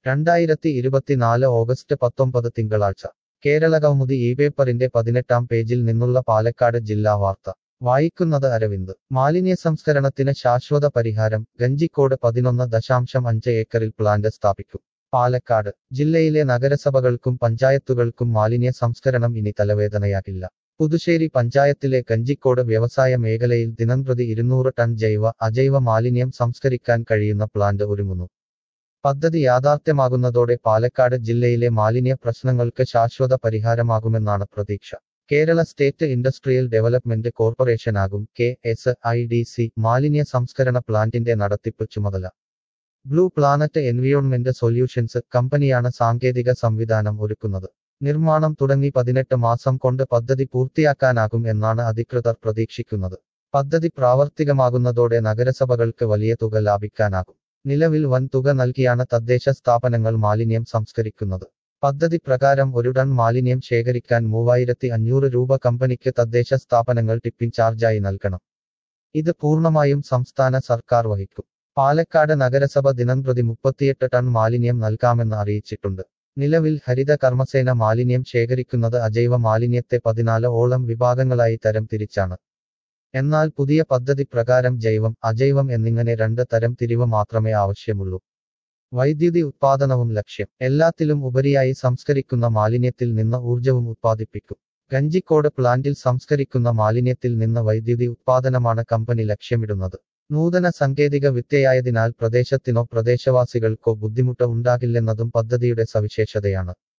രണ്ടായിരത്തി ഇരുപത്തിനാല് ഓഗസ്റ്റ് പത്തൊമ്പത് തിങ്കളാഴ്ച കേരളകൗമുദി ഈ പേപ്പറിന്റെ പതിനെട്ടാം പേജിൽ നിന്നുള്ള പാലക്കാട് ജില്ലാ വാർത്ത വായിക്കുന്നത് അരവിന്ദ് മാലിന്യ സംസ്കരണത്തിന് ശാശ്വത പരിഹാരം ഗഞ്ചിക്കോട് പതിനൊന്ന് ദശാംശം അഞ്ച് ഏക്കറിൽ പ്ലാന്റ് സ്ഥാപിക്കും പാലക്കാട് ജില്ലയിലെ നഗരസഭകൾക്കും പഞ്ചായത്തുകൾക്കും മാലിന്യ സംസ്കരണം ഇനി തലവേദനയാകില്ല പുതുശ്ശേരി പഞ്ചായത്തിലെ കഞ്ചിക്കോട് വ്യവസായ മേഖലയിൽ ദിനംപ്രതി ഇരുന്നൂറ് ടൺ ജൈവ അജൈവ മാലിന്യം സംസ്കരിക്കാൻ കഴിയുന്ന പ്ലാന്റ് ഒരുങ്ങുന്നു പദ്ധതി യാഥാർത്ഥ്യമാകുന്നതോടെ പാലക്കാട് ജില്ലയിലെ മാലിന്യ പ്രശ്നങ്ങൾക്ക് ശാശ്വത പരിഹാരമാകുമെന്നാണ് പ്രതീക്ഷ കേരള സ്റ്റേറ്റ് ഇൻഡസ്ട്രിയൽ ഡെവലപ്മെന്റ് കോർപ്പറേഷനാകും K S I D C മാലിന്യ സംസ്കരണ പ്ലാന്റിന്റെ നടത്തിപ്പ് ചുമതല ബ്ലൂ പ്ലാനറ്റ് എൻവിയോൺമെന്റ് സൊല്യൂഷൻസ് കമ്പനിയാണ് സാങ്കേതിക സംവിധാനം ഒരുക്കുന്നത് നിർമ്മാണം തുടങ്ങി പതിനെട്ട് മാസം കൊണ്ട് പദ്ധതി പൂർത്തിയാക്കാനാകും എന്നാണ് അധികൃതർ പ്രതീക്ഷിക്കുന്നത് പദ്ധതി പ്രാവർത്തികമാകുന്നതോടെ നഗരസഭകൾക്ക് വലിയ തുക ലാഭിക്കാനാകും നിലവിൽ വൻ തുക നൽകിയാണ് തദ്ദേശ സ്ഥാപനങ്ങൾ മാലിന്യം സംസ്കരിക്കുന്നത് പദ്ധതി പ്രകാരം ഒരു ടൺ മാലിന്യം ശേഖരിക്കാൻ മൂവായിരത്തി അഞ്ഞൂറ് രൂപ കമ്പനിക്ക് തദ്ദേശ സ്ഥാപനങ്ങൾ ടിപ്പിംഗ് ചാർജായി നൽകണം ഇത് പൂർണ്ണമായും സംസ്ഥാന സർക്കാർ വഹിക്കും പാലക്കാട് നഗരസഭ ദിനംപ്രതി മുപ്പത്തിയെട്ട് ടൺ മാലിന്യം നൽകാമെന്ന് അറിയിച്ചിട്ടുണ്ട് നിലവിൽ ഹരിത കർമ്മസേന മാലിന്യം ശേഖരിക്കുന്നത് അജൈവ മാലിന്യത്തെ പതിനാല് ഓളം വിഭാഗങ്ങളായി തരം തിരിച്ചാണ് എന്നാൽ പുതിയ പദ്ധതി പ്രകാരം ജൈവം അജൈവം എന്നിങ്ങനെ രണ്ട് തരം തിരിവ് മാത്രമേ ആവശ്യമുള്ളൂ വൈദ്യുതി ഉത്പാദനവും ലക്ഷ്യം എല്ലാത്തിലും ഉപരിയായി സംസ്കരിക്കുന്ന മാലിന്യത്തിൽ നിന്ന് ഊർജവും ഉത്പാദിപ്പിക്കും ഗഞ്ചിക്കോട് പ്ലാന്റിൽ സംസ്കരിക്കുന്ന മാലിന്യത്തിൽ നിന്ന് വൈദ്യുതി ഉത്പാദനമാണ് കമ്പനി ലക്ഷ്യമിടുന്നത് നൂതന സാങ്കേതിക വിദ്യയായതിനാൽ പ്രദേശത്തിനോ പ്രദേശവാസികൾക്കോ ബുദ്ധിമുട്ട് ഉണ്ടാകില്ലെന്നതും പദ്ധതിയുടെ സവിശേഷതയാണ്